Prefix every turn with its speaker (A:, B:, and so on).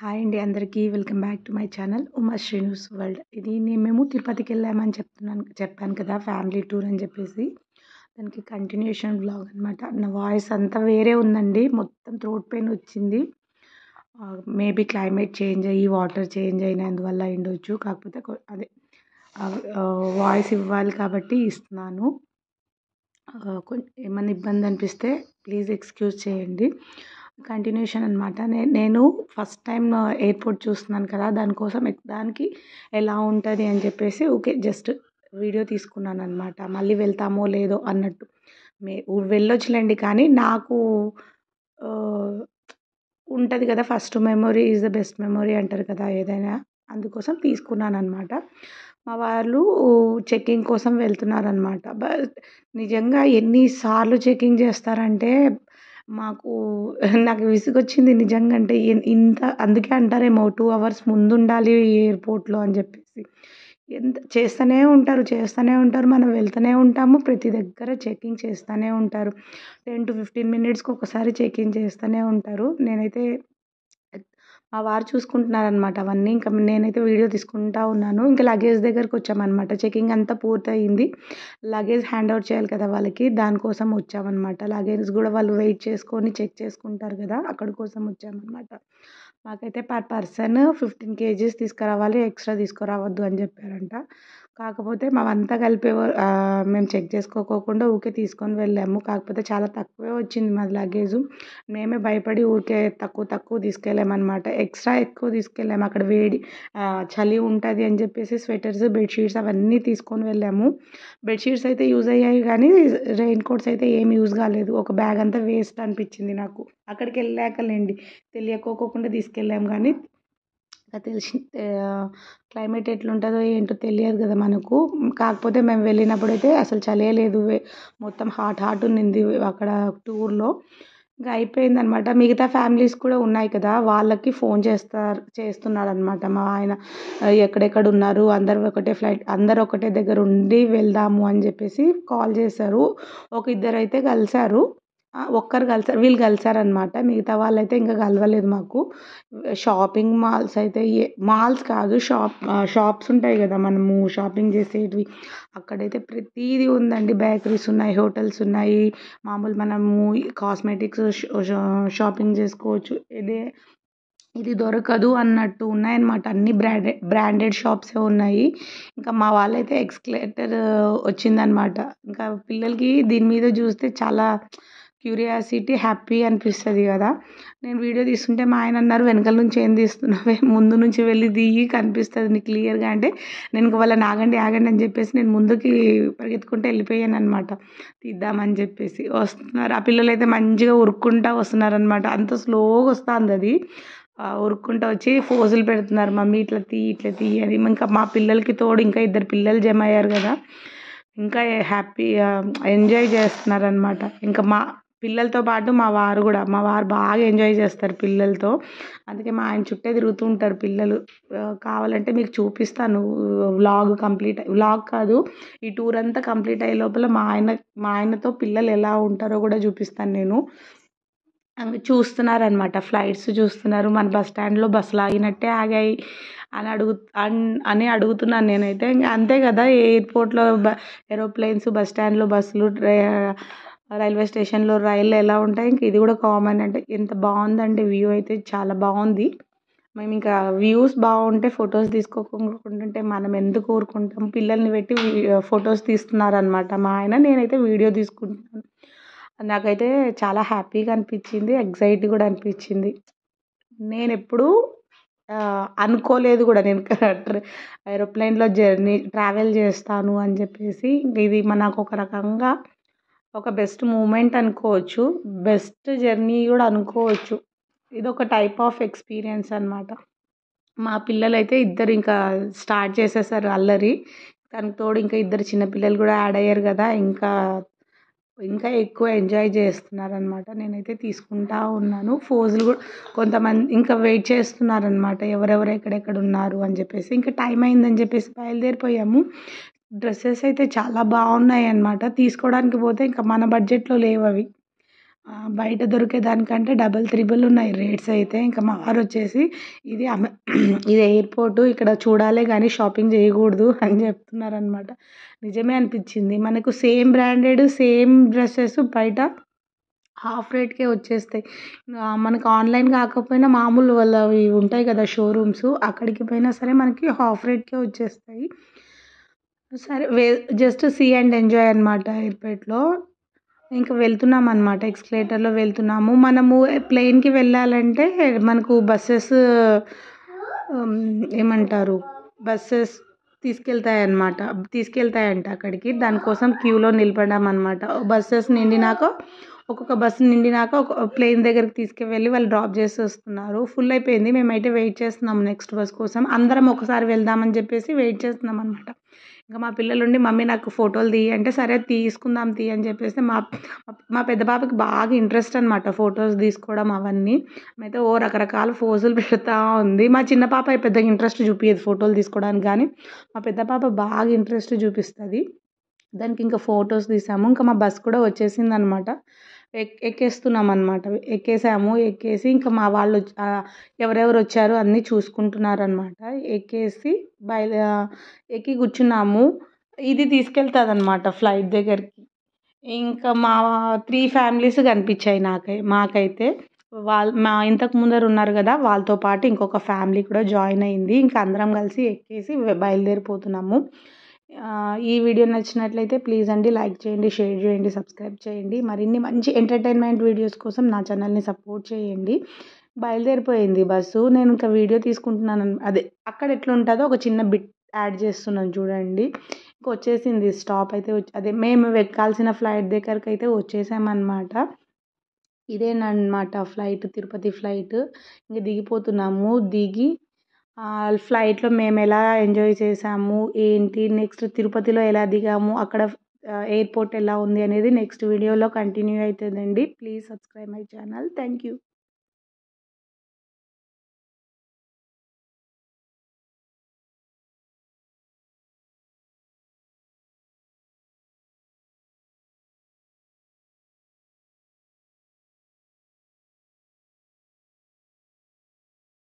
A: hi అండి అందరికీ welcome back to my channel Uma Srinivas world ఇది నేను మేము తిరుపతికి వెళ్ళామని చెప్తున్నాను చెప్పాను కదా ఫ్యామిలీ టూర్ అని చెప్పేసి దానికి కంటిన్యూషన్ బ్లాగ్ అనమాట నా వాయిస్ అంతా వేరే ఉందండి మొత్తం థ్రోట్ పెయిన్ వచ్చింది మేబీ క్లైమేట్ చేంజ్ అయ్యి వాటర్ చేంజ్ అయినందువల్ల ఉండొచ్చు కాకపోతే కొ- అదే వాయిస్ ఇవ్వాలి కాబట్టి ఇస్తున్నాను కొంచెం ఏమైనా ఇబ్బంది అనిపిస్తే ప్లీజ్ ఎక్స్క్యూజ్ చేయండి కంటిన్యూషన్ అనమాట నే నేను ఫస్ట్ టైం ఎయిర్పోర్ట్ చూస్తున్నాను కదా దానికోసం ఎక్- దానికి ఎలా ఉంటుంది అని చెప్పేసి ఓకే జస్ట్ వీడియో తీసుకున్నాను అనమాట మళ్ళీ వెళ్తామో లేదో అన్నట్టు మే ఊ- వెళ్ళొచ్చులేండి కానీ నాకు ఉంటుంది కదా first memory is the best memory అంటారు కదా ఏదైనా అందుకోసం తీసుకున్నాను అనమాట మా వాళ్ళు చెక్కింగ్ కోసం వెళ్తున్నారనమాట బట్ నిజంగా ఎన్నిసార్లు చెకింగ్ చేస్తారంటే మాకు నాకు విసుగొచ్చింది నిజంగా అంటే ఇన్- ఇంత అందుకే అంటారేమో టూ అవర్స్ ముందు ఉండాలి ఎయిర్పోర్ట్లో అని చెప్పేసి ఎంత చేస్తూనే ఉంటారు చేస్తూనే ఉంటారు మనం వెళ్తూనే ఉంటాము ప్రతి దగ్గర చెకింగ్ చేస్తూనే ఉంటారు టెన్ టు ఫిఫ్టీన్ మినిట్స్కి ఒకసారి చెకింగ్ చేస్తూనే ఉంటారు నేనైతే మా వారు చూసుకుంటున్నారనమాట అవన్నీ ఇంకా నేనైతే వీడియో తీసుకుంటా ఉన్నాను ఇంకా లగేజ్ దగ్గరకు వచ్చామన్నమాట చెకింగ్ అంతా పూర్తయింది లగేజ్ హ్యాండ్ అవుట్ చేయాలి కదా వాళ్ళకి దానికోసం వచ్చామన్నమాట లగేజ్ కూడా వాళ్ళు వెయిట్ చేసుకొని చెక్ చేసుకుంటారు కదా అక్కడి కోసం వచ్చామన్నమాట మాకైతే పర్ పర్సన్ ఫిఫ్టీన్ కేజీస్ తీసుకురావాలి ఎక్స్ట్రా తీసుకురావద్దు అని చెప్పారంట కాకపోతే మావంతా కలిపి ఎవ- ఆ, మేము చెక్ చేసుకోకోకుండా ఊరికే తీసుకొని వెళ్ళాము కాకపోతే చాలా తక్కువే వచ్చింది మా లగేజ్ మేమే భయపడి ఊరికే తక్కువ తక్కువ తీసుకెళ్ళామన్నమాట ఎక్స్ట్రా ఎక్కువ తీసుకెళ్ళాము అక్కడ వేడి ఆ, చలి ఉంటుంది అని చెప్పేసి స్వెటర్స్ బెడ్షీట్స్ అవన్నీ తీసుకొని వెళ్ళాము బెడ్షీట్స్ అయితే యూజ్ అయ్యాయి కానీ రెయిన్ కోట్స్ అయితే ఏం యూజ్ కాలేదు ఒక బ్యాగ్ అంతా వేస్ట్ అనిపించింది నాకు అక్కడికి వెళ్ళాకలేండి తెలియకోకుండా తీసుకెళ్ళాము కానీ ఇంకా తెలిసి క్లైమేట్ ఎట్లుంటుందో ఏంటో తెలియదు కదా మనకు కాకపోతే మేము వెళ్ళినప్పుడు అయితే అసలు చలే లేదు వే- మొత్తం హాట్ హాట్ ఉన్నింది అక్కడ టూర్లో ఇంకా అయిపోయింది అనమాట మిగతా ఫ్యామిలీస్ కూడా ఉన్నాయి కదా వాళ్ళకి ఫోన్ చేస్తారు చేస్తున్నాడు అనమాట మా ఆయన "ఆ, ఎక్కడెక్కడ ఉన్నారు అందరు ఒకటే ఫ్లైట్ అందరు ఒకటే దగ్గర ఉండి వెళ్దాము అని చెప్పేసి కాల్ చేశారు ఒక ఇద్దరు అయితే కలిశారు ఆ, ఒక్కరు కలిసారు వీళ్ళు కలిసారనమాట మిగతా వాళ్ళైతే ఇంకా కలవలేదు మాకు షాపింగ్ మాల్స్ అయితే ఏ మాల్స్ కాదు షాప్ షాప్స్ ఉంటాయి కదా మనము షాపింగ్ చేసేటివి అక్కడైతే ప్రతిదీ ఉందండి బేకరీస్ ఉన్నాయి హోటల్స్ ఉన్నాయి మామూలు మనము కాస్మెటిక్స్ షాపింగ్ చేసుకోవచ్చు ఇదే ఇది దొరకదు అన్నట్టు ఉన్నాయన్నమాట అన్ని బ్రాండెడ్ బ్రాండెడ్ షాప్సే ఉన్నాయి ఇంకా మా వాళ్ళైతే ఎక్స్కలేటర్ వచ్చిందనమాట ఇంకా పిల్లలకి దీని మీద చూస్తే చాలా క్యూరియాసిటీ హ్యాపీ అనిపిస్తుంది కదా నేను వీడియో తీస్తుంటే మా ఆయన అన్నారు వెనకాల నుంచి ఏం తీస్తున్నావే ముందు నుంచి వెళ్ళి దిగి కనిపిస్తుంది నీకు క్లియర్గా అంటే నేను ఇంక వాళ్ళని ఆగండి ఆగండి అని చెప్పేసి నేను ముందుకి పరిగెత్తుకుంటూ వెళ్ళిపోయాను అనమాట తీద్దామని చెప్పేసి వస్తున్నారు ఆ పిల్లలు అయితే మంచిగా ఉరుక్కుంటా వస్తున్నారనమాట అంత స్లోగా వస్తుంది అది ఆ, ఉరుక్కుంటా వచ్చి ఫోజులు పెడుతున్నారు మమ్మీ ఇట్లా తీ ఇట్లా తీ అని ఇంకా మా పిల్లలకి తోడు ఇంకా ఇద్దరు పిల్లలు జమ అయ్యారు కదా ఇంకా హ్యాపీ ఎంజాయ్ చేస్తున్నారు అనమాట ఇంకా మా పిల్లలతో పాటు మా వారు కూడా మా వారు బాగా ఎంజాయ్ చేస్తారు పిల్లలతో అందుకే మా ఆయన చుట్టే తిరుగుతూ ఉంటారు పిల్లలు ఆ, కావాలంటే మీకు చూపిస్తాను వ్లాగ్ కంప్లీట్ వ్లాగ్ కాదు ఈ టూర్ అంతా కంప్లీట్ అయ్యే లోపల మా ఆయన మా ఆయనతో పిల్లలు ఎలా ఉంటారో కూడా చూపిస్తాను నేను అంగ చూస్తున్నారనమాట ఫ్లైట్స్ చూస్తున్నారు మన బస్ స్టాండ్లో బస్సులు ఆగినట్టే ఆగాయి అని అడుగు అన్- అని అడుగుతున్నాను నేనైతే ఇంకా అంతే కదా ఎయిర్పోర్ట్లో బ ఏరోప్లేన్స్ బస్ స్టాండ్లో బస్సులు రే- రైల్వే స్టేషన్లో రైళ్ళు ఎలా ఉంటాయి ఇంక ఇది కూడా కామన్ అంటే ఎంత బాగుందంటే వ్యూ అయితే చాలా బాగుంది మేము ఇంకా వ్యూస్ బాగుంటే ఫొటోస్ తీసుకోకుంటుంటే మనం ఎందుకు ఊరుకుంటాం పిల్లల్ని పెట్టి ఫొటోస్ తీస్తున్నారనమాట మా ఆయన నేనైతే వీడియో తీసుకుంటున్నాను నాకైతే చాలా హ్యాపీగా అనిపించింది ఎగ్జైట్ కూడా అనిపించింది నేను ఎప్పుడు ఆ, అనుకోలేదు కూడా నేను ఏరోప్లేన్లో జర్నీ ట్రావెల్ చేస్తాను అని చెప్పేసి ఇంక ఇది మనకు ఒక రకంగా ఒక బెస్ట్ మూమెంట్ అనుకోవచ్చు బెస్ట్ జర్నీ కూడా అనుకోవచ్చు ఇది ఒక టైప్ ఆఫ్ ఎక్స్పీరియన్స్ అనమాట మా పిల్లలు అయితే ఇద్దరు ఇంకా స్టార్ట్ చేసేసారు అల్లరి దానికి తోడు ఇంకా ఇద్దరు చిన్నపిల్లలు కూడా యాడ్ అయ్యారు కదా ఇంకా ఇంకా ఎక్కువ ఎంజాయ్ చేస్తున్నారు అనమాట నేనైతే తీసుకుంటా ఉన్నాను ఫోజులు కూడా కొంతమంది ఇంకా వెయిట్ చేస్తున్నారనమాట ఎవరెవరు ఎక్కడెక్కడ ఉన్నారు అని చెప్పేసి ఇంకా టైం అయిందని చెప్పేసి బయలుదేరిపోయాము డ్రెస్సెస్ అయితే చాలా బాగున్నాయి అన్నమాట తీసుకోవడానికి పోతే ఇంకా మన బడ్జెట్లో లేవు అవి బయట దొరికే దానికంటే డబల్ త్రిబుల్ ఉన్నాయి రేట్స్ అయితే ఇంకా మా వారు వచ్చేసి ఇది అమె ఇది ఎయిర్పోర్ట్ ఇక్కడ చూడాలే కానీ షాపింగ్ చేయకూడదు అని చెప్తున్నారనమాట నిజమే అనిపించింది మనకు సేమ్ బ్రాండెడ్ సేమ్ డ్రెస్సెస్ బయట హాఫ్ రేట్కే వచ్చేస్తాయి మనకు ఆన్లైన్ కాకపోయినా మామూలు వాళ్ళవి ఉంటాయి కదా షోరూమ్స్ అక్కడికి పోయినా సరే మనకి హాఫ్ రేట్కే వచ్చేస్తాయి సరే we just see and enjoy అనమాట ఎయిర్పోర్ట్లో ఇంకా వెళ్తున్నాం అనమాట ఎక్స్కలేటర్లో వెళ్తున్నాము మనము ప్లేన్కి వెళ్ళాలంటే మనకు బస్సెస్ ఏమంటారు బస్సెస్ తీసుకెళ్తాయి అన్నమాట తీసుకెళ్తాయంట అక్కడికి దానికోసం క్యూలో నిలబడ్డాం అనమాట బస్సెస్ నిండినాక ఒక్కొక్క బస్సు నిండినాక ఒక ప్లేన్ దగ్గరికి తీసుకువెళ్ళి వాళ్ళు డ్రాప్ చేసి వస్తున్నారు ఫుల్ అయిపోయింది మేమైతే వెయిట్ చేస్తున్నాం నెక్స్ట్ బస్ కోసం అందరం ఒకసారి వెళ్దామని చెప్పేసి వెయిట్ చేస్తున్నాం అనమాట ఇంకా మా పిల్లలు ఉండి మమ్మీ నాకు ఫోటోలు తీయి అంటే సరే తీసుకుందాం తీ అని చెప్పేసి మా మా పెద్ద పాపకి బాగా ఇంట్రెస్ట్ అనమాట ఫొటోస్ తీసుకోవడం అవన్నీ అయితే ఓ రకరకాల ఫోజులు పెడతా ఉంది మా చిన్న పాప పెద్దగా ఇంట్రెస్ట్ చూపించదు ఫోటోలు తీసుకోవడానికి కానీ మా పెద్ద పాప బాగా ఇంట్రెస్ట్ చూపిస్తుంది దానికి ఇంకా ఫొటోస్ తీసాము ఇంకా మా బస్ కూడా వచ్చేసింది అనమాట ఎక్ ఎక్కేస్తున్నాం అనమాట ఎక్కేసాము ఎక్కేసి ఇంకా మా వాళ్ళు ఎవరెవరు వచ్చారు అన్నీ చూసుకుంటున్నారు అనమాట ఎక్కేసి బయలు ఎక్కి కూర్చున్నాము ఇది తీసుకెళ్తుంది అనమాట ఫ్లైట్ దగ్గరికి ఇంకా మా త్రీ ఫ్యామిలీస్ కనిపించాయి నాకై మాకైతే వాళ్ళు మా ఇంతకు ముందర ఉన్నారు కదా వాళ్ళతో పాటు ఇంకొక ఫ్యామిలీ కూడా జాయిన్ అయింది ఇంకా అందరం కలిసి ఎక్కేసి బయలుదేరిపోతున్నాము ఈ వీడియో నచ్చినట్లయితే ప్లీజ్ అండి లైక్ చేయండి షేర్ చేయండి సబ్స్క్రైబ్ చేయండి మరిన్ని మంచి ఎంటర్టైన్మెంట్ వీడియోస్ కోసం నా ఛానల్ని సపోర్ట్ చేయండి బయలుదేరిపోయింది బస్సు నేను ఇంకా వీడియో తీసుకుంటున్నాను అదే అక్కడ ఎట్లా ఉంటుందో ఒక చిన్న బిట్ యాడ్ చేస్తున్నాను చూడండి ఇంకా వచ్చేసింది స్టాప్ అయితే అదే మేము ఎక్కాల్సిన ఫ్లైట్ దగ్గరికి అయితే వచ్చేసామన్నమాట ఇదేనమాట ఫ్లైట్ తిరుపతి ఫ్లైట్ ఇంక దిగిపోతున్నాము దిగి ఫ్లైట్లో మేము ఎలా ఎంజాయ్ చేసాము ఏంటి నెక్స్ట్ తిరుపతిలో ఎలా దిగాము అక్కడ ఎయిర్పోర్ట్ ఎలా ఉంది అనేది నెక్స్ట్ వీడియోలో కంటిన్యూ అవుతుందండి please subscribe my channel thank you